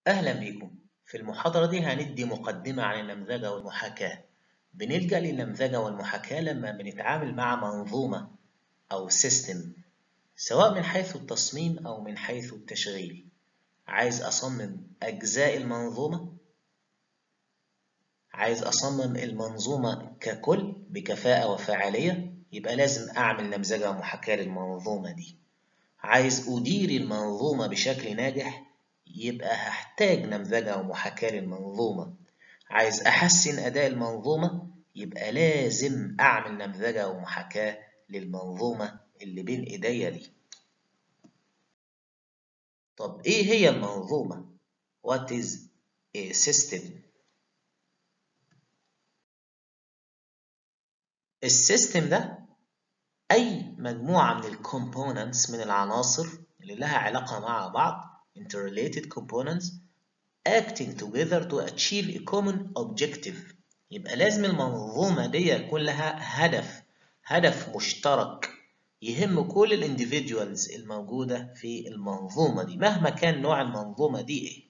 أهلا بيكم في المحاضرة دي هندي مقدمة عن النمذجة والمحاكاة بنلجأ للنمذجة والمحاكاة لما بنتعامل مع منظومة أو سيستم سواء من حيث التصميم أو من حيث التشغيل عايز أصمم أجزاء المنظومة عايز أصمم المنظومة ككل بكفاءة وفاعلية يبقى لازم أعمل نمذجة ومحاكاة للمنظومة دي عايز أدير المنظومة بشكل ناجح يبقى هحتاج نمذجة ومحاكاة للمنظومة عايز أحسن أداء المنظومة يبقى لازم أعمل نمذجة ومحاكاة للمنظومة اللي بين إيديا دي طب إيه هي المنظومة؟ What is a system؟ السيستم ده أي مجموعة من الكومبوننتس من العناصر اللي لها علاقة مع بعض interrelated components acting together to achieve a common objective يبقى لازم المنظومة دي يكون لها هدف هدف مشترك يهم كل الانديفيدوالز الموجودة في المنظومة دي مهما كان نوع المنظومة دي ايه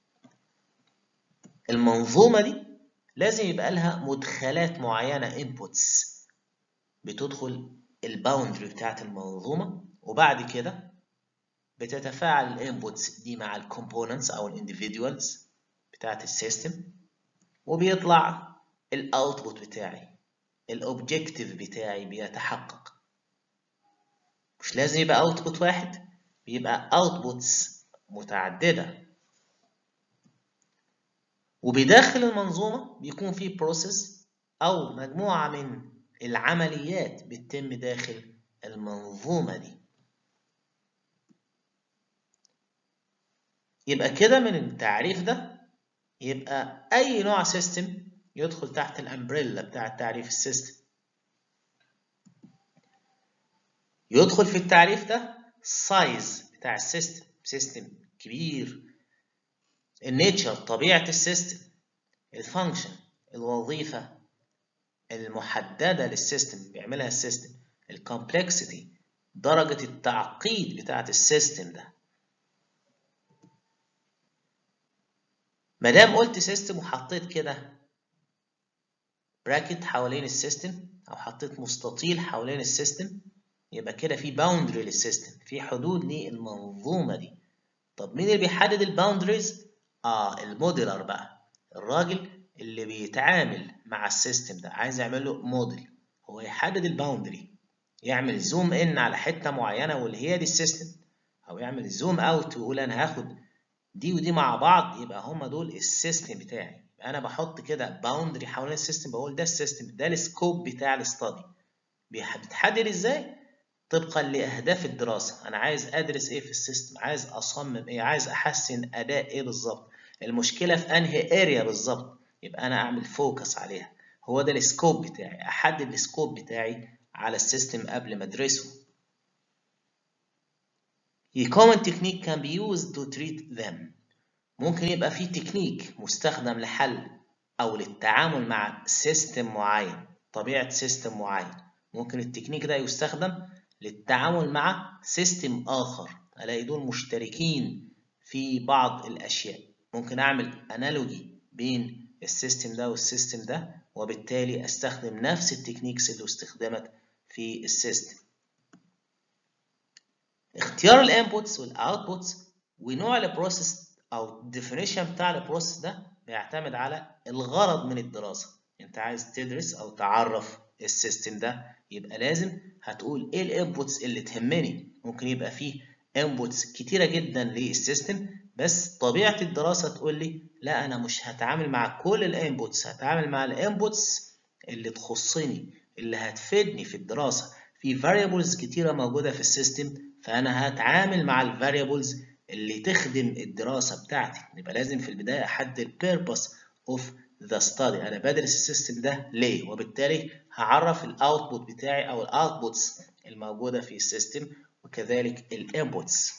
المنظومة دي لازم يبقى لها مدخلات معينة inputs بتدخل الباوندري بتاعت المنظومة وبعد كده بتتفاعل الانبوتس دي مع الكومبوننتس او الانديفيدوالز بتاعت السيستم وبيطلع الاوتبوت بتاعي الاوبجكتيف بتاعي بيتحقق مش لازم يبقى اوتبوت واحد بيبقى اوتبوتس متعدده وبداخل المنظومه بيكون في بروسيس او مجموعه من العمليات بتتم داخل المنظومه دي يبقى كده من التعريف ده يبقى أي نوع سيستم يدخل تحت الأمبريلا بتاع تعريف السيستم يدخل في التعريف ده السايز بتاع السيستم سيستم كبير النيتشر طبيعة السيستم الفانكشن الوظيفة المحددة للسيستم بيعملها السيستم الكومبلكسيتي درجة التعقيد بتاعة السيستم ده مادام قلت سيستم وحطيت كده براكت حوالين السيستم او حطيت مستطيل حوالين السيستم يبقى كده في باوندري للسيستم في حدود للمنظومه دي طب مين اللي بيحدد الباوندريز اه الموديلر بقى الراجل اللي بيتعامل مع السيستم ده عايز يعمل له موديل هو يحدد الباوندري يعمل زوم ان على حته معينه واللي هي دي السيستم او يعمل زوم اوت ويقول انا هاخد دي ودي مع بعض يبقى هما دول السيستم بتاعي انا بحط كده باوندري حوالين السيستم بقول ده السيستم ده السكوب بتاع الاستادي بيتحدد ازاي طبقا لاهداف الدراسه انا عايز ادرس ايه في السيستم عايز اصمم ايه عايز احسن اداء ايه بالظبط المشكله في انهي اريا بالظبط يبقى انا اعمل فوكس عليها هو ده السكوب بتاعي احدد السكوب بتاعي على السيستم قبل ما ادرسه A common technique can be used to treat them. ممكن يبقى في تكنيك مستخدم لحل أو للتعامل مع سيستم معين طبيعة سيستم معين ممكن التكنيك ده يستخدم للتعامل مع سيستم آخر ألاقي دول مشتركين في بعض الأشياء ممكن أعمل أنالوجي بين السيستم ده والسيستم ده وبالتالي أستخدم نفس التكنيكس اللي استخدمت في السيستم اختيار الانبوتس والاوتبوتس ونوع البروسيس او الديفينيشن بتاع البروسيس ده بيعتمد على الغرض من الدراسه انت عايز تدرس او تعرف السيستم ده يبقى لازم هتقول ايه الانبوتس اللي تهمني ممكن يبقى فيه انبوتس كتيره جدا للسيستم بس طبيعه الدراسه تقول لي لا انا مش هتعامل مع كل الانبوتس هتعامل مع الانبوتس اللي تخصني اللي هتفيدني في الدراسه في variables كتيره موجوده في السيستم فانا هتعامل مع الفاريبلز اللي تخدم الدراسه بتاعتي يبقى لازم في البدايه احدد البيربس اوف ذا ستادي انا بدرس السيستم ده ليه وبالتالي هعرف الاوتبوت بتاعي او الاوتبوتس الموجوده في السيستم وكذلك الانبوتس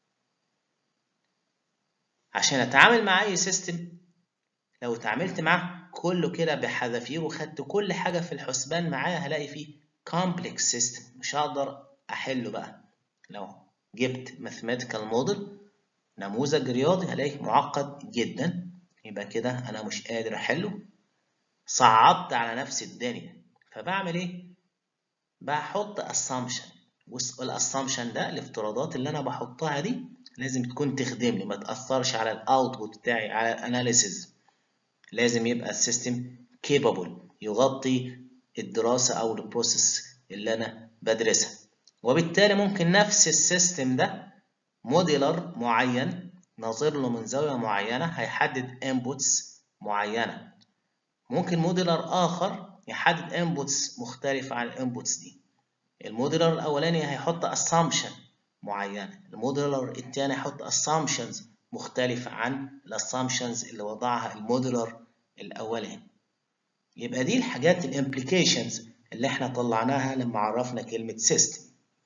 عشان اتعامل مع اي سيستم لو اتعاملت معاه كله كده بحذافيره وخدت كل حاجه في الحسبان معايا هلاقي فيه complex system مش هقدر احله بقى لو جبت mathematical model نموذج رياضي هلاقيه معقد جدا يبقى كده انا مش قادر احله صعبت على نفسي الدنيا فبعمل ايه بحط assumption والاسامبشن ده الافتراضات اللي انا بحطها دي لازم تكون تخدم لي ما تاثرش على الاوتبوت بتاعي على الاناليسيز لازم يبقى السيستم capable يغطي الدراسه او البروسيس اللي انا بدرسها وبالتالي ممكن نفس السيستم ده موديلر معين ناظر له من زاويه معينه هيحدد انبوتس معينه ممكن موديلر اخر يحدد انبوتس مختلفه عن الانبوتس دي الموديلر الاولاني هيحط assumption معينه الموديلر الثاني هيحط assumptions مختلفه عن الاسامبشنز اللي وضعها الموديلر الاولاني يبقى دي الحاجات الامبليكيشنز اللي احنا طلعناها لما عرفنا كلمه system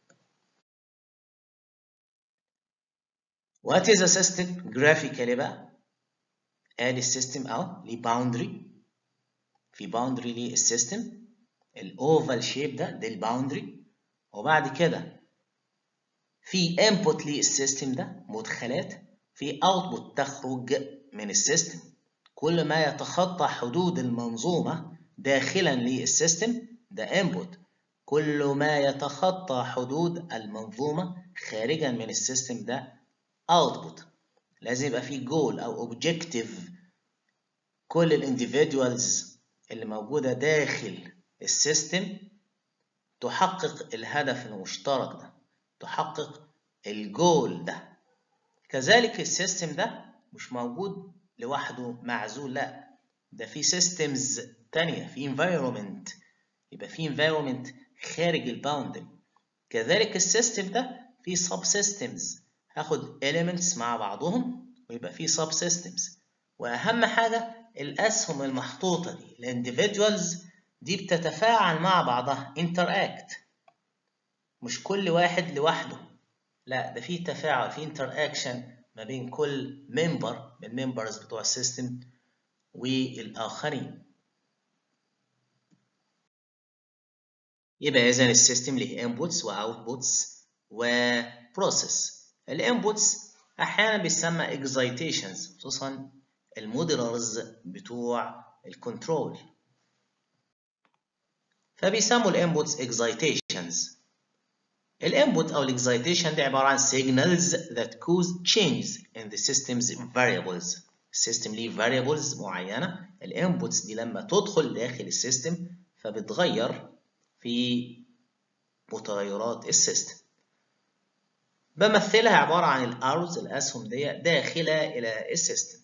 What is a system graphically بقى ادي السيستم اهو ليه باوندري في باوندري للسيستم الاوفال شيب ده ده الباوندري وبعد كده في انبوت للسيستم ده مدخلات في اوتبوت تخرج من السيستم كل ما يتخطى حدود المنظومة داخلا للسيستم ده انبوت كل ما يتخطى حدود المنظومة خارجا من السيستم ده output لازم يبقى في جول او objective كل الانديفيدوالز اللي موجودة داخل السيستم تحقق الهدف المشترك ده تحقق الجول ده كذلك السيستم ده مش موجود لوحده معزول لا ده في سيستمز تانية في environment يبقى في environment خارج الباوندري كذلك السيستم ده في sub systems هاخد elements مع بعضهم ويبقى في sub systems واهم حاجة الاسهم المحطوطة دي الانديفيدوالز دي بتتفاعل مع بعضها interact مش كل واحد لوحده لا ده في تفاعل في interaction ما بين كل ممبر من الممبرز بتوع السيستم والآخرين يبقى إذا السيستم له inputs وoutputs وبروسيس الانبوتس أحيانا بيسمى excitations خصوصا الموديلرز بتوع الكنترول فبيسموا الانبوتس excitations الانبوت او الاكزايتيشن ده عباره عن signals that cause changes in the system's variables السيستم ليه variables معينه الانبوتس دي لما تدخل داخل السيستم فبتغير في متغيرات السيستم بمثلها عباره عن الارز الاسهم دي داخله الى السيستم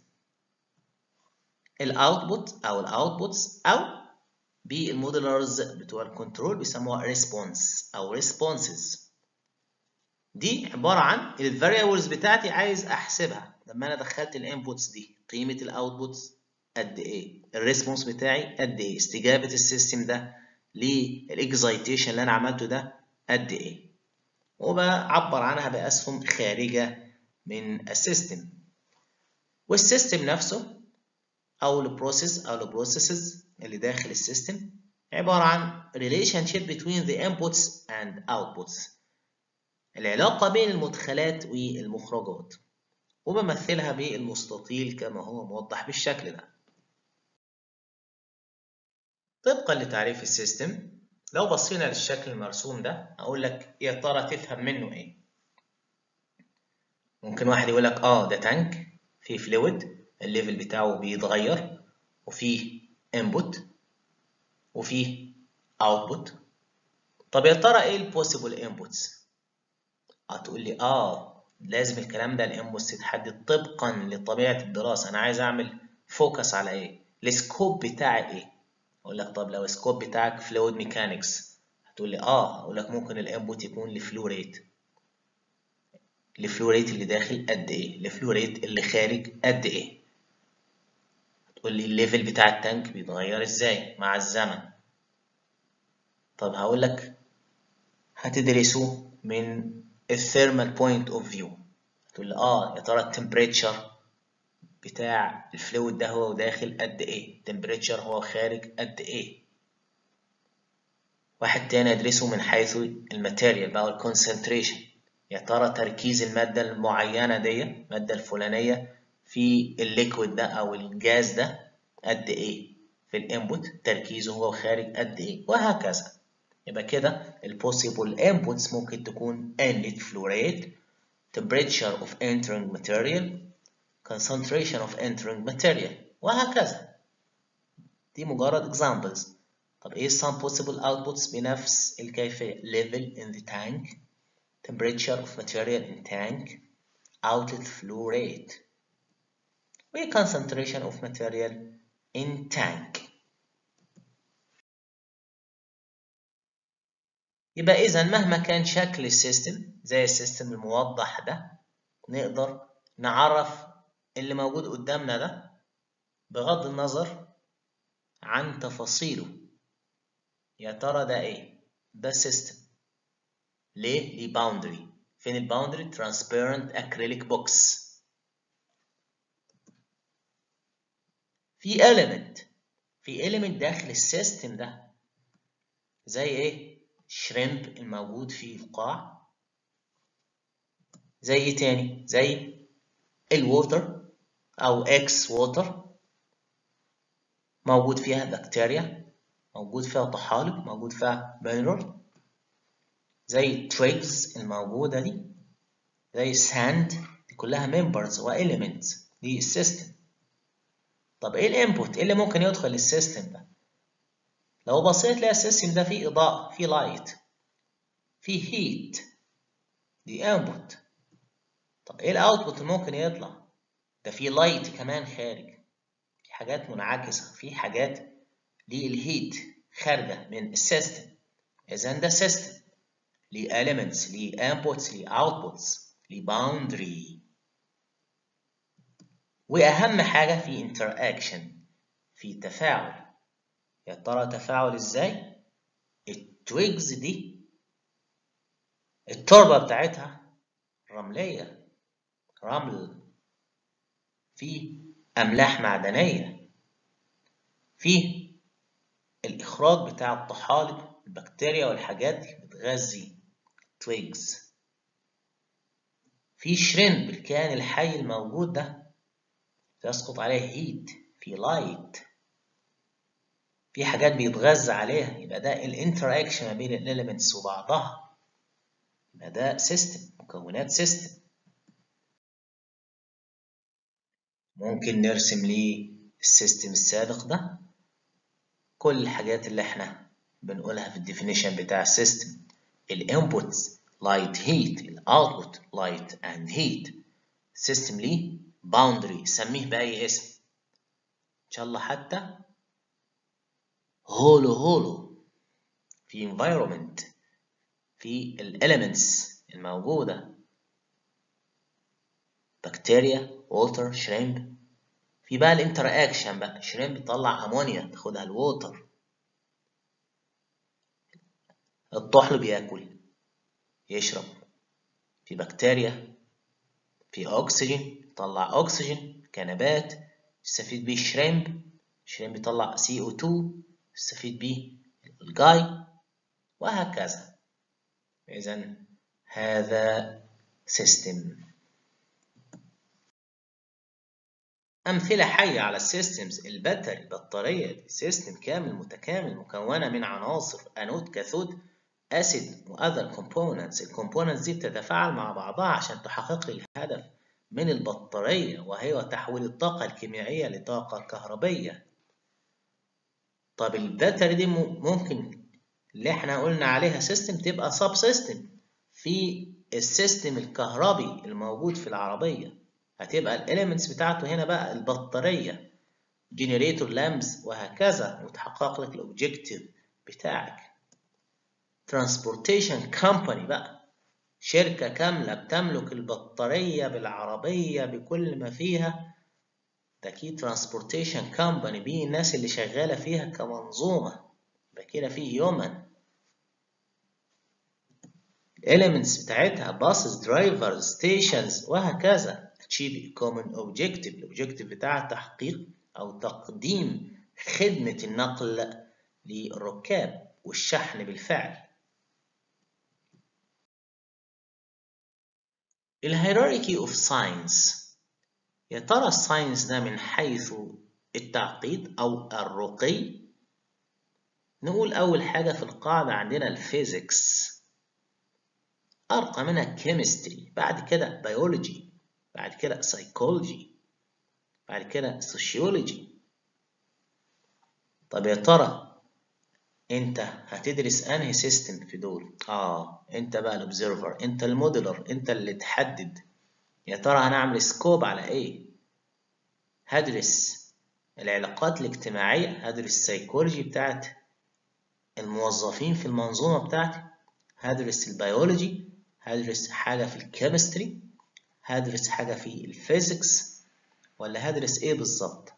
الاوتبوت او الاوتبوتس او بالموديلرز بتوع الكنترول بيسموها ريسبونس او ريسبونسز دي عباره عن الفاريبلز بتاعتي عايز احسبها لما انا دخلت الانبوتس دي قيمه الاوتبوتس قد ايه الريسبونس بتاعي قد ايه استجابه السيستم ده للاكزايتيشن اللي انا عملته ده قد ايه وبعبر عنها باسهم خارجه من السيستم والسيستم نفسه او البروسيس او البروسيسز اللي داخل السيستم عبارة عن relationship between the inputs and outputs العلاقة بين المدخلات والمخرجات وبمثلها بالمستطيل كما هو موضح بالشكل ده طبقا لتعريف السيستم لو بصينا للشكل المرسوم ده أقول لك يا ترى تفهم منه إيه ممكن واحد يقول لك آه ده تانك فيه فلويد الليفل بتاعه بيتغير وفيه input وفيه output طب يا ترى ايه البوسيبل inputs هتقول لي اه لازم الكلام ده الانبوتس تتحدد طبقا لطبيعه الدراسه انا عايز اعمل فوكس على ايه السكوب بتاعي ايه اقول لك طب لو السكوب بتاعك فلويد ميكانكس هتقول لي اه اقول لك ممكن الانبوت يكون الفلو ريت الفلو ريت اللي داخل قد ايه الفلو ريت اللي خارج قد ايه تقول لي الليفل بتاع التانك بيتغير ازاي مع الزمن طب هقول لك هتدرسه من الثيرمال بوينت اوف فيو تقول لي اه يا ترى التمبريتشر بتاع الفلويد ده هو داخل قد ايه التمبريتشر هو خارج قد ايه واحد تاني يدرسه من حيث الماتيريال بقى الكونسنتريشن يا ترى تركيز المادة المعينة دي المادة الفلانية في الليكويد ده أو الجاز ده قد إيه في الانبوت تركيزه هو خارج قد إيه وهكذا يبقى كده ال possible inputs ممكن تكون inlet flow rate temperature of entering material concentration of entering material وهكذا دي مجرد examples طب ايه some possible outputs بنفس الكيفية level in the tank temperature of material in tank outlet flow rate و concentration of material in tank يبقى إذا مهما كان شكل السيستم زي السيستم الموضح ده نقدر نعرف اللي موجود قدامنا ده بغض النظر عن تفاصيله يا ترى ده ايه ده سيستم ليه ليه باوندري فين الباوندري ترانسبيرنت اكريليك بوكس في element في element داخل السيستم ده زي ايه شريمب الموجود في القاع زي ايه تاني زي الووتر او اكس ووتر موجود فيها بكتيريا موجود فيها طحالب موجود فيها مينرال زي تريجز الموجودة دي زي ساند دي كلها ممبرز وإليمنتس دي السيستم طب ايه الانبوت ايه اللي ممكن يدخل للسيستم ده لو بصيت تلاقي السيستم ده فيه إضاءة فيه لايت فيه هيت دي انبوت طب ايه الاوتبوت اللي ممكن يطلع ده فيه لايت كمان خارج في حاجات منعكسة في حاجات للهيت خارجة من السيستم إذا ده سيستم ليه elements ليه inputs ليه outputs ليه boundary وأهم حاجة في interaction في تفاعل يا ترى تفاعل إزاي؟ التويجز دي التربة بتاعتها رملية رمل في أملاح معدنية في الإخراج بتاع الطحالب البكتيريا والحاجات اللي بتغذي تويجز في شريمب الكائن الحي الموجود ده يسقط عليه هيت في لايت في حاجات بيتغذى عليها يبقى ده الانتراكشن ما بين الاليمنتس وبعضها يبقى ده سيستم مكونات سيستم ممكن نرسم ليه السيستم السابق ده كل الحاجات اللي احنا بنقولها في الديفينيشن بتاع السيستم الانبوت لايت هيت الاوتبوت لايت اند هيت سيستم ليه باوندري سميه باي اسم ان شاء الله حتى هولو هولو في environment في الاليمنتس الموجوده بكتيريا ووتر شريمب في بقى الانتراكشن بقى شريمب بيطلع امونيا تاخدها الووتر الطحل بياكل يشرب في بكتيريا في اكسجين يطلع اكسجين كنبات يستفيد بيه الشريمب الشريمب بيطلع CO2 يستفيد بيه الجاي وهكذا اذا هذا سيستم أمثلة حية على السيستمز الباتري البطارية دي سيستم كامل متكامل مكونة من عناصر أنود كاثود أسيد وأذر كومبوننتس الكومبوننتس دي بتتفاعل مع بعضها عشان تحقق لي الهدف من البطارية وهي تحويل الطاقة الكيميائية لطاقة كهربية طب الباتري دي ممكن اللي احنا قلنا عليها سيستم تبقى سب سيستم في السيستم الكهربي الموجود في العربية هتبقى الاليمنتس بتاعته هنا بقى البطارية جنريتور لامبس وهكذا وتحقق لك الاوبجيكتيف بتاعك ترانسبورتيشن كومباني بقى شركة كاملة بتملك البطارية بالعربية بكل ما فيها ده أكيد ترانسبورتيشن كومباني بيه الناس اللي شغالة فيها كمنظومة يبقى كده فيه هيومن الاليمنتس بتاعتها باصز درايفرز ستيشنز وهكذا achieve a common objective الاوبجيكتيف بتاعها تحقيق أو تقديم خدمة النقل للركاب والشحن بالفعل الهيراركي اوف ساينس يا ترى الساينس ده من حيث التعقيد او الرقي نقول اول حاجه في القاعده عندنا الفيزيكس ارقى منها كيمستري بعد كده بيولوجي بعد كده سايكولوجي بعد كده سوشيولوجي طب يا ترى انت هتدرس انهي سيستم في دول اه انت بقى الاوبزرفر انت الموديلر انت اللي تحدد يا ترى هنعمل سكوب على ايه هدرس العلاقات الاجتماعية هدرس السيكولوجي بتاعت الموظفين في المنظومة بتاعتي هدرس البيولوجي هدرس حاجة في الكيمستري هدرس حاجة في الفيزيكس ولا هدرس ايه بالظبط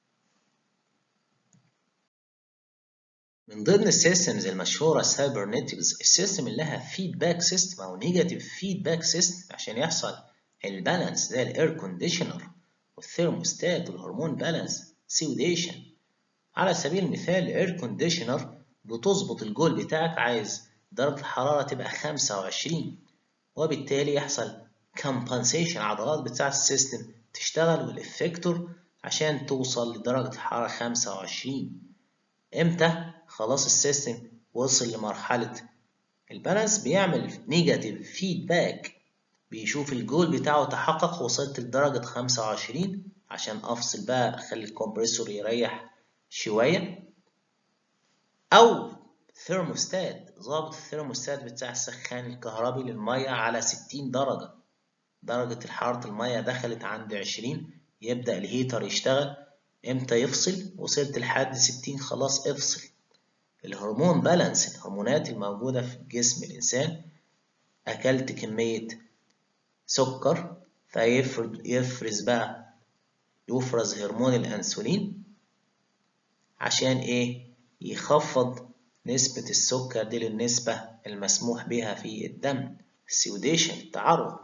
من ضمن السيستمز المشهورة سايبرنتكس السيستم اللي لها فيدباك سيستم أو نيجاتيف فيدباك سيستم عشان يحصل البالانس زي الاير كونديشنر والثيرموستات والهرمون بالانس سيوديشن على سبيل المثال الاير كونديشنر بتظبط الجول بتاعك عايز درجة الحرارة تبقى 25 وبالتالي يحصل كومبنسيشن عضلات بتاعة السيستم تشتغل والإفكتور عشان توصل لدرجة الحرارة 25 امتى خلاص السيستم وصل لمرحلة البالانس بيعمل نيجاتيف فيدباك بيشوف الجول بتاعه تحقق وصلت لدرجة 25 عشان أفصل بقى أخلي الكمبريسور يريح شوية أو ثيرموستات ظابط الثيرموستات بتاع السخان الكهربي للمية على 60 درجة درجة حرارة المية دخلت عند 20 يبدأ الهيتر يشتغل امتى يفصل وصلت لحد 60 خلاص افصل الهرمون بالانس الهرمونات الموجودة في جسم الإنسان أكلت كمية سكر فيفرز بقى يفرز هرمون الأنسولين عشان إيه يخفض نسبة السكر دي للنسبة المسموح بها في الدم السيوديشن التعرض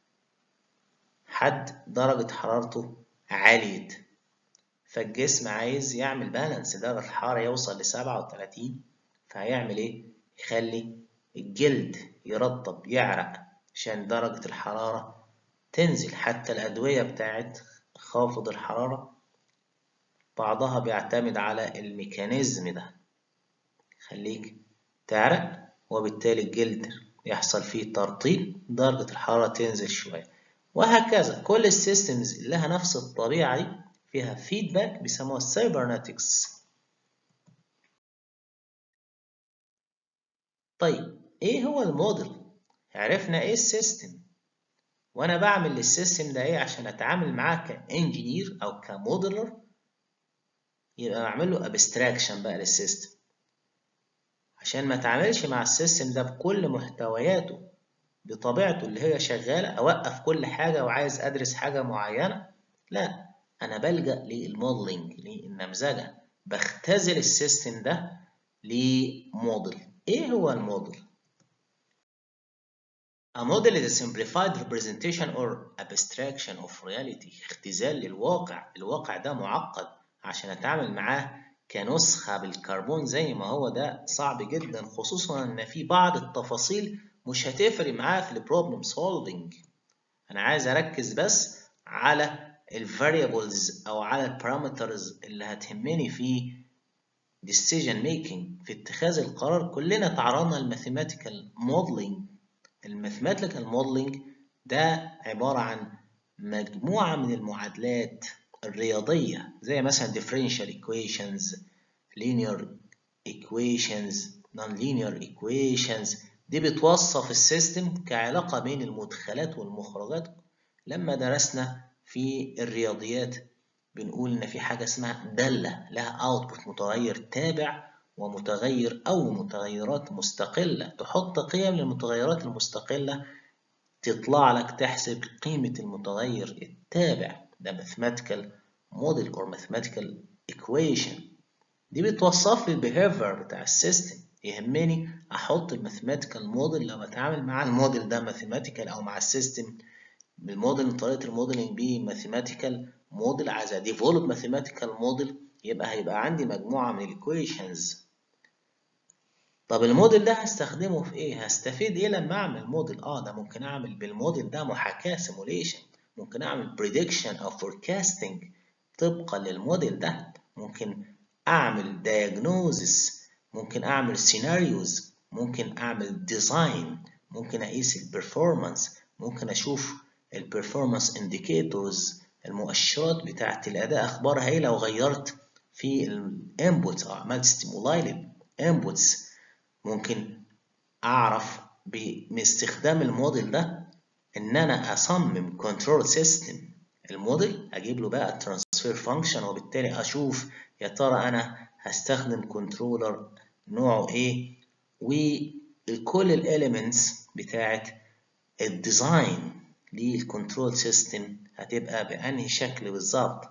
حد درجة حرارته عالية فالجسم عايز يعمل بالانس درجة الحرارة يوصل لسبعة وتلاتين فهيعمل ايه؟ يخلي الجلد يرطب يعرق عشان درجة الحرارة تنزل حتى الأدوية بتاعت خافض الحرارة بعضها بيعتمد على الميكانيزم ده خليك تعرق وبالتالي الجلد يحصل فيه ترطيب درجة الحرارة تنزل شوية وهكذا كل السيستمز اللي لها نفس الطبيعة دي فيها فيدباك بيسموها سايبرنتكس طيب ايه هو الموديل عرفنا ايه السيستم وانا بعمل للسيستم ده ايه عشان اتعامل معاه كانجينير او كموديلر يبقى بعمل له ابستراكشن بقى للسيستم عشان ما اتعاملش مع السيستم ده بكل محتوياته بطبيعته اللي هي شغاله اوقف كل حاجه وعايز ادرس حاجه معينه لا انا بلجا للموديلنج للنمذجه بختزل السيستم ده لموديل ايه هو الموديل A model is a simplified representation or abstraction of reality اختزال للواقع الواقع ده معقد عشان اتعامل معاه كنسخة بالكربون زي ما هو ده صعب جدا خصوصا ان في بعض التفاصيل مش هتفرق معاه في البروبلم سولفينج انا عايز اركز بس على الفاريبلز او على البارامترز اللي هتهمني في decision making في اتخاذ القرار كلنا تعرضنا للماثيماتيكال موديلنج الماثيماتيكال موديلنج ده عبارة عن مجموعة من المعادلات الرياضية زي مثلا differential equations linear equations non-linear equations دي بتوصف السيستم كعلاقة بين المدخلات والمخرجات لما درسنا في الرياضيات بنقول إن في حاجة اسمها دالة لها output متغير تابع ومتغير أو متغيرات مستقلة تحط قيم للمتغيرات المستقلة تطلع لك تحسب قيمة المتغير التابع ده mathematical model or mathematical equation دي بتوصف لي البيهيفير بتاع السيستم يهمني احط الماثيماتيكال موديل لو بتعامل مع الموديل ده ماثيماتيكال او مع السيستم بالموديل طريقه الموديلنج بيه ماثيماتيكال موديل عايز اديفلوب ماثيماتيكال موديل يبقى هيبقى عندي مجموعه من الايكويشنز طب الموديل ده هستخدمه في ايه هستفيد ايه لما اعمل موديل اه ده ممكن اعمل بالموديل ده محاكاة سيموليشن ممكن اعمل بريدكشن او فوركاستنج طبقا للموديل ده ممكن اعمل diagnosis ممكن اعمل سيناريوز ممكن اعمل ديزاين ممكن اقيس البرفورمانس ممكن اشوف البرفورمانس انديكيتورز المؤشرات بتاعه الاداء اخبارها ايه لو غيرت في الانبوتس او عملت ستيمولاي للانبوتس ممكن اعرف باستخدام الموديل ده ان انا اصمم كنترول سيستم الموديل اجيب له بقى ترانسفير فانكشن وبالتالي اشوف يا ترى انا هستخدم كنترولر نوعه ايه وكل الاليمنتس بتاعت الديزاين للكنترول سيستم هتبقى بأنهي شكل بالظبط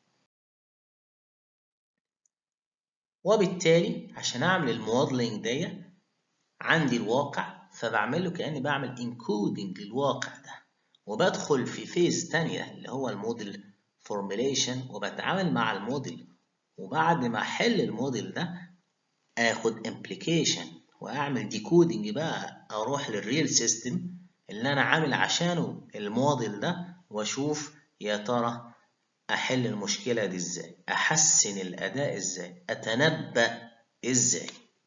وبالتالي عشان اعمل الموديلنج دي عندي الواقع فبعمل له كأني بعمل انكودنج للواقع ده وبدخل في فيز تانية اللي هو الموديل فورميليشن وبتعامل مع الموديل وبعد ما احل الموديل ده اخد امبليكيشن واعمل ديكودنج بقى اروح للريل سيستم اللي انا عامل عشانه الموديل ده واشوف يا ترى احل المشكلة دي ازاي احسن الاداء ازاي اتنبأ ازاي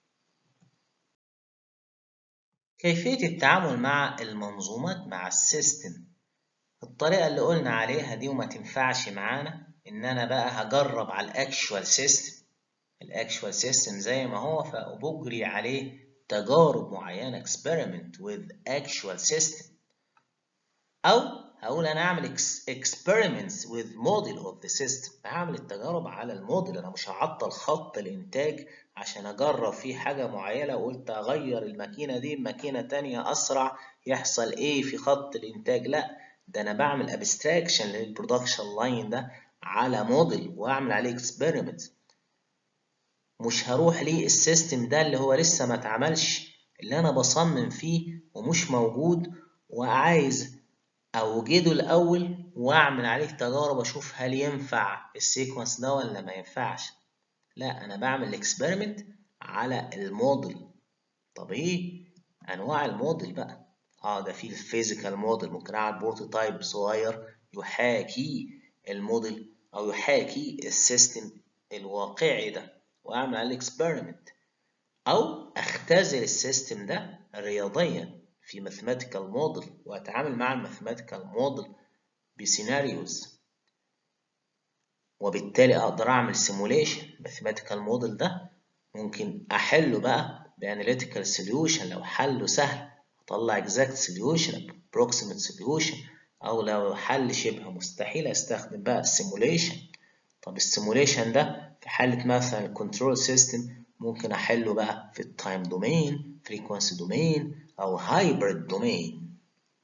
كيفية التعامل مع المنظومات مع السيستم الطريقة اللي قلنا عليها دي وما تنفعش معانا ان انا بقى هجرب على الاكشوال سيستم الاكشوال سيستم زي ما هو فبجري عليه تجارب معينة experiment with actual system أو هقول أنا أعمل experiments with model of the system هعمل التجارب على الموديل أنا مش هعطل خط الإنتاج عشان أجرب فيه حاجة معينة وقلت أغير الماكينة دي بماكينة تانية أسرع يحصل إيه في خط الإنتاج لأ ده أنا بعمل abstraction للبرودكشن لاين ده على موديل وأعمل عليه experiment مش هروح ليه السيستم ده اللي هو لسه ما اتعملش اللي انا بصمم فيه ومش موجود وعايز اوجده الاول واعمل عليه تجارب اشوف هل ينفع السيكونس ده ولا ما ينفعش لا انا بعمل اكسبيرمنت على الموديل طب ايه انواع الموديل بقى اه ده في الفيزيكال موديل ممكن اعمل بروتوتايب صغير يحاكي الموديل او يحاكي السيستم الواقعي ده واعمل عليه اكسبيرمنت او اختزل السيستم ده رياضيا في ماثيماتيكال موديل واتعامل مع الماثيماتيكال موديل بسيناريوز وبالتالي اقدر اعمل سيموليشن ماثيماتيكال موديل ده ممكن احله بقى باناليتيكال سوليوشن لو حله سهل اطلع اكزاكت سوليوشن approximate سوليوشن او لو حل شبه مستحيل استخدم بقى السيموليشن طب السيموليشن ده في حالة مثلا الكنترول سيستم ممكن أحله بقى في التايم دومين فريكونسي دومين أو هايبرد دومين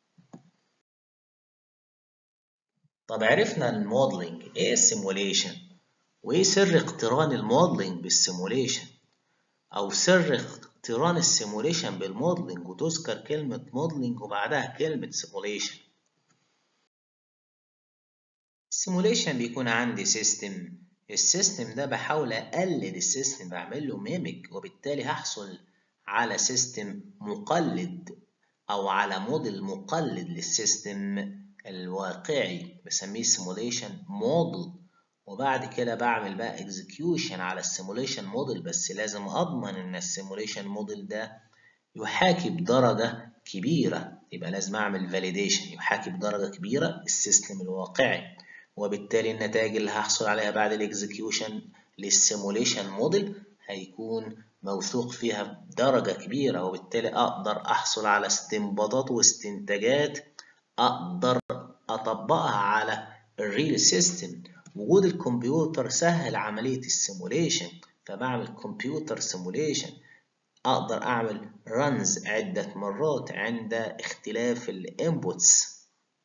طب عرفنا الموديلنج إيه السيموليشن وإيه سر اقتران الموديلنج بالسيموليشن أو سر اقتران السيموليشن بالموديلنج وتذكر كلمة موديلنج وبعدها كلمة سيموليشن السيموليشن بيكون عندي سيستم السيستم ده بحاول اقلد السيستم بعمل له ميميك وبالتالي هحصل على سيستم مقلد او على موديل مقلد للسيستم الواقعي بسميه سيموليشن موديل وبعد كده بعمل بقى اكزكيوشن على السيموليشن موديل بس لازم اضمن ان السيموليشن موديل ده يحاكي بدرجة كبيرة يبقى لازم اعمل فاليديشن يحاكي بدرجة كبيرة السيستم الواقعي وبالتالي النتائج اللي هحصل عليها بعد الاكزكيوشن للسيموليشن موديل هيكون موثوق فيها بدرجة كبيرة وبالتالي أقدر أحصل على استنباطات واستنتاجات أقدر أطبقها على الريل سيستم وجود الكمبيوتر سهل عملية السيموليشن فبعمل كمبيوتر سيموليشن أقدر أعمل رنز عدة مرات عند اختلاف الانبوتس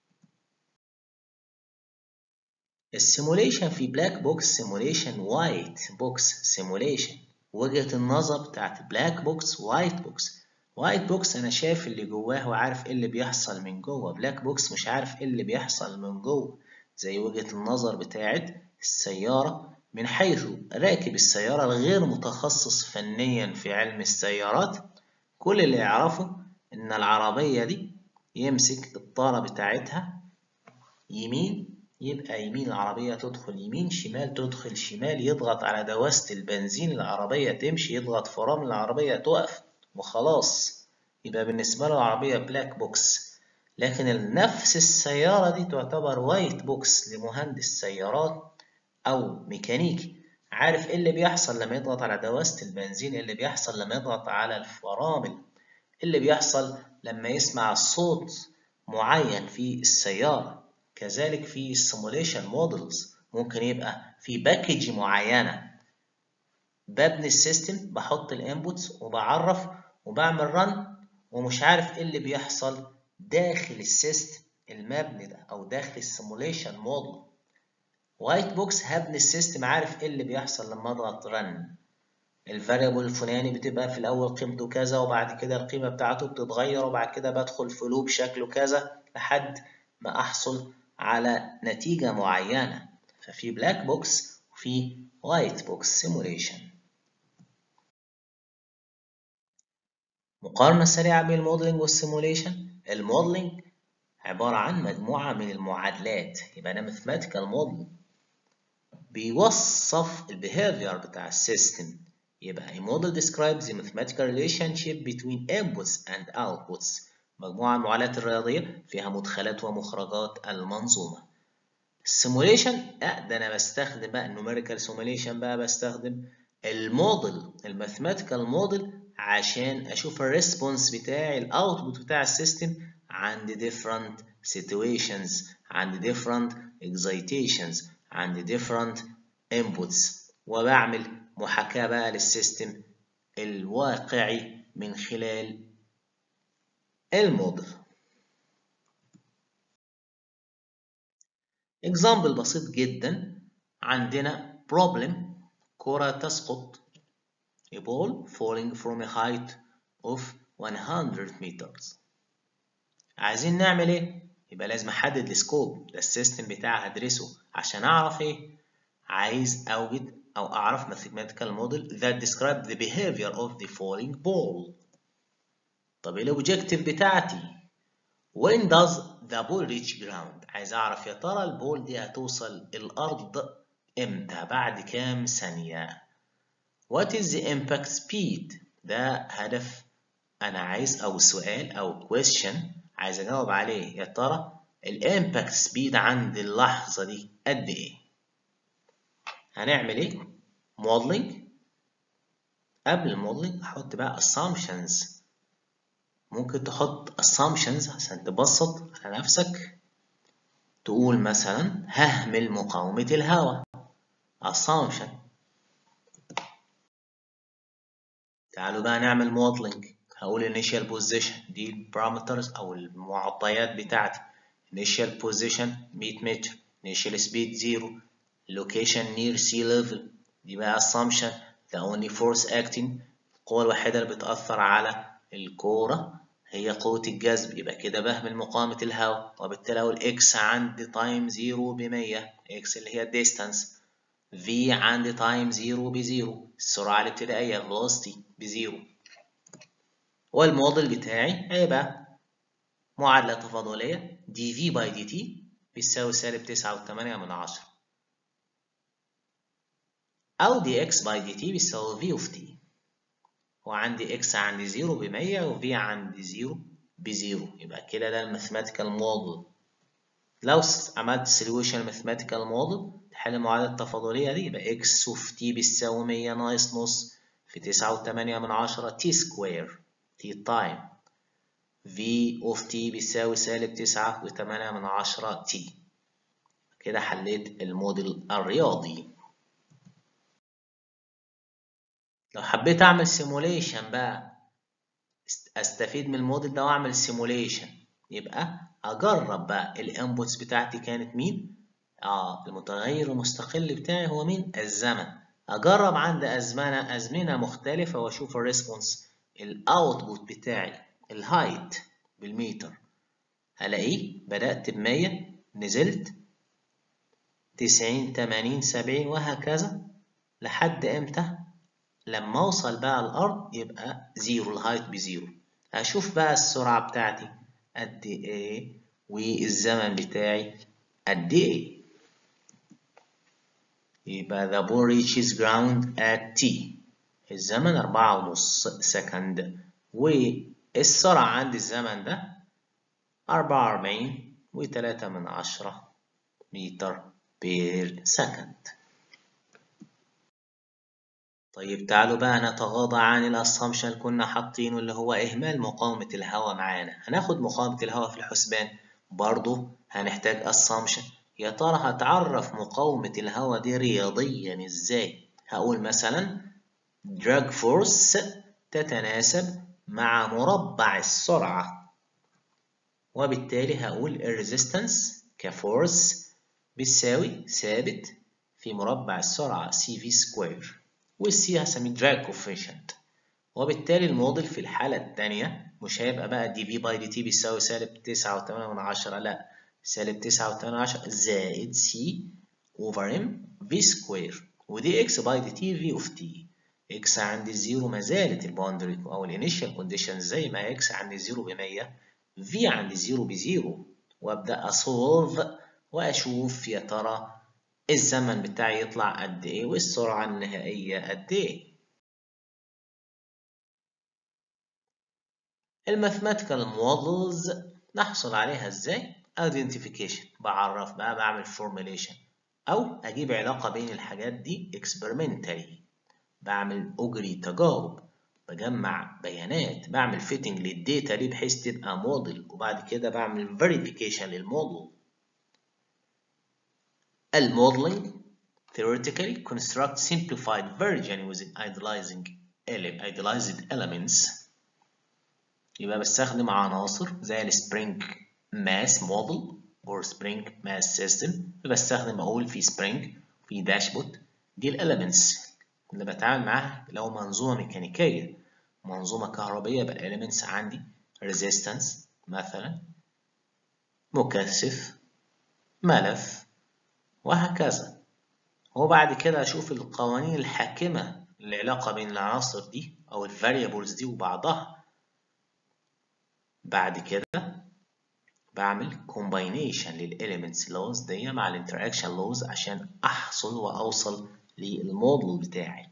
السيموليشن في بلاك بوكس سيموليشن وايت بوكس سيموليشن وجهة النظر بتاعت بلاك بوكس وايت بوكس وايت بوكس انا شايف اللي جواه وعارف ايه اللي بيحصل من جوه بلاك بوكس مش عارف ايه اللي بيحصل من جوه زي وجهة النظر بتاعت السيارة من حيث راكب السيارة الغير متخصص فنيا في علم السيارات كل اللي يعرفه إن العربية دي يمسك الطارة بتاعتها يمين يبقى يمين العربية تدخل يمين شمال تدخل شمال يضغط على دواسة البنزين العربية تمشي يضغط فرامل العربية تقف وخلاص يبقى بالنسبة له العربية بلاك بوكس لكن نفس السيارة دي تعتبر وايت بوكس لمهندس سيارات أو ميكانيكي عارف ايه اللي بيحصل لما يضغط على دواسة البنزين ايه اللي بيحصل لما يضغط على الفرامل ايه اللي بيحصل لما يسمع صوت معين في السيارة كذلك في السيموليشن مودلز ممكن يبقى في باكج معينة ببني السيستم بحط الانبوتس وبعرف وبعمل رن ومش عارف ايه اللي بيحصل داخل السيستم المبني ده او داخل السيموليشن موديل وايت بوكس هبني السيستم عارف ايه اللي بيحصل لما اضغط رن الفاريبل الفلاني بتبقى في الاول قيمته كذا وبعد كده القيمه بتاعته بتتغير وبعد كده بدخل في لوب شكله كذا لحد ما احصل على نتيجه معينه ففي بلاك بوكس وفي وايت بوكس سيموليشن مقارنة سريعة بين الموديلنج والسيموليشن الموديلنج عبارة عن مجموعة من المعادلات يبقى ده mathematical model بيوصف البيهافير بتاع السيستم يبقى a model describes the mathematical relationship between inputs and outputs مجموعة من المعادلات الرياضية فيها مدخلات ومخرجات المنظومة السيموليشن لا ده انا بستخدم بقى النوميريكال سيموليشن بقى بستخدم الموديل الماثيماتيكال موديل عشان اشوف الريسبونس بتاعي الاوتبوت بتاع السيستم عند different situations عند different excitations عند different inputs وبعمل محاكاة بقى للسيستم الواقعي من خلال الموديل example بسيط جدا عندنا problem كرة تسقط a ball falling from a height of 100 meters عايزين نعمل ايه يبقى لازم احدد السكوب ده السيستم بتاعي هدرسه عشان اعرف ايه عايز اوجد او اعرف mathematical model that describe the behavior of the falling ball طب الاوبجيكتيف بتاعتي when does the ball reach ground عايز اعرف يا ترى البول دي هتوصل الارض امتى بعد كام ثانيه What is the impact speed؟ ده هدف أنا عايز أو سؤال أو question عايز أجاوب عليه يا ترى الامباكت سبيد عند اللحظة دي قد إيه؟ هنعمل إيه؟ modeling قبل الموديلنج أحط بقى assumptions ممكن تحط assumptions عشان تبسط على نفسك تقول مثلا ههمل مقاومة الهواء assumption تعالوا بقى نعمل موديلنج هقول initial position دي البارامترز او المعطيات بتاعتي initial position 100 متر initial speed 0 location near sea level دي بقى assumption the only force acting القوة الوحيدة اللي بتأثر على الكورة هي قوة الجذب يبقى كده بهمل مقاومة الهواء وبالتالي أقول x عند تايم 0 ب 100 x اللي هي distance v عند تايم 0 بزيرو السرعة الابتدائية velocity بزيرو والموديل بتاعي هيبقى معادلة تفاضلية dv by dt بيساوي سالب تسعة وتمانية من عشرة أو dx by dt بيساوي v of t وعندي x عندي زيرو بمية و v عندي زيرو بزيرو يبقى كده ده الماثيماتيكال موديل لو عملت solution mathematical model تحل المعادلة التفاضلية دي يبقى x of t بيساوي 100 ناقص نص في تسعة وتمانية من عشرة t سكوير t تايم v of t بيساوي سالب تسعة وتمانية من عشرة t كده حليت الموديل الرياضي لو حبيت أعمل سيموليشن بقى أستفيد من الموديل ده وأعمل سيموليشن يبقى أجرب بقى الانبوتس بتاعتي كانت مين؟ اه المتغير المستقل بتاعي هو مين؟ الزمن اجرب عند ازمنه ازمنه مختلفه واشوف الريسبونس الاوتبوت بتاعي الهايت بالمتر هلاقيه بدات ب 100 نزلت تسعين تمانين سبعين وهكذا لحد امتى لما اوصل بقى الارض يبقى زيرو الهايت بزيرو اشوف بقى السرعة بتاعتي قد ايه والزمن بتاعي قد ايه يبقى the ball reaches ground at t الزمن أربعة ونص سكند والسرعة عند الزمن ده أربعة وأربعين وتلاتة من عشرة متر بير سكند طيب تعالوا بقى نتغاضى عن الاسامبشن اللي كنا حاطينه اللي هو اهمال مقاومة الهواء معانا هناخد مقاومة الهواء في الحسبان برضه هنحتاج اسامبشن يا ترى هتعرف مقاومة الهواء دي رياضيا ازاي هقول مثلا drag force تتناسب مع مربع السرعة وبالتالي هقول الريزيستنس كفورس بتساوي ثابت في مربع السرعة CV سكوير والسي هسميه دراج كوفيشنت وبالتالي الموديل في الحالة الثانية مش هيبقى بقى دي في باي دي تي بيساوي سالب تسعة وتمانية من عشرة لأ سالب تسعة وتمانية من عشرة زائد سي اوفر ام في سكوير ودي اكس باي دي تي في اوف تي اكس عند الزيرو ما زالت الباوندري او الانيشال كونديشن زي ما اكس عند الزيرو بمية في عند الزيرو بزيرو وابدا اصولف واشوف يا ترى الزمن بتاعي يطلع قد ايه والسرعة النهائية قد ايه الماثيماتيكال مودلز نحصل عليها ازاي identification بعرف بقى بعمل formulation او اجيب علاقة بين الحاجات دي experimentally بعمل اجري تجارب بجمع بيانات بعمل فيتنج للداتا دي بحيث تبقى موديل وبعد كده بعمل verification للموديل الموديلنج theoretically construct simplified version with idealizing idealized elements يبقى بستخدم عناصر زي السبرينج ماس موديل or spring mass system بستخدم اقول في spring في داشبوت دي الاليمنتس اللي بتعامل معاها لو منظومه ميكانيكيه منظومه كهربيه يبقى الاليمنتس عندي resistance مثلا مكثف ملف وهكذا وبعد كده أشوف القوانين الحاكمة للعلاقة بين العناصر دي أو الفاريبلز دي وبعضها بعد كده بعمل combination للإليمنتس laws دي مع الانتراكشن laws عشان أحصل وأوصل للموديل بتاعي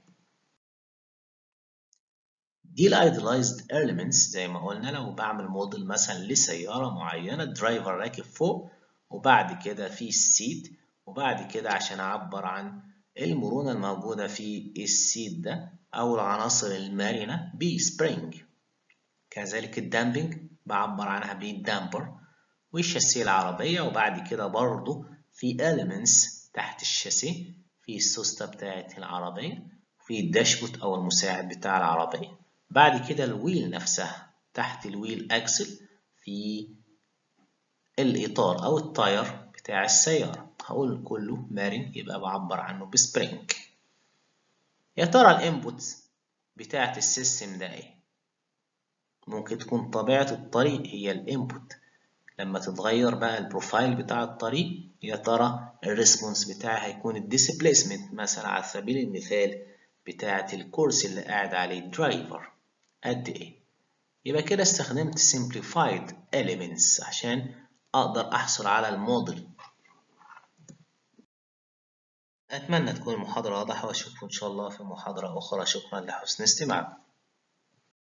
دي الايدلايزد elements زي ما قلنا لو بعمل موديل مثلا لسيارة معينة درايفر راكب فوق وبعد كده في السيت وبعد كده عشان أعبر عن المرونة الموجودة في السيت ده أو العناصر المرنة بسبرينج كذلك الدامبنج بعبر عنها بالدامبر والشاسيه العربية وبعد كده برضو في elements تحت الشاسيه في السوستة بتاعت العربية في الداشبوت أو المساعد بتاع العربية بعد كده الويل نفسها تحت الويل أكسل في الإطار أو التاير بتاع السيارة هقول كله مرن يبقى بعبر عنه بسبرينج يا ترى الانبوت بتاعت السيستم ده ايه ممكن تكون طبيعة الطريق هي الانبوت لما تتغير بقى البروفايل بتاع الطريق يا ترى الريسبونس بتاعي هيكون الديسبليسمنت مثلا على سبيل المثال بتاعة الكورس اللي قاعد عليه الدرايفر قد ايه يبقى كده استخدمت simplified elements عشان اقدر احصل على الموديل أتمنى تكون المحاضرة واضحة وأشوفكم إن شاء الله في محاضرة أخرى شكرا لحسن استماعكم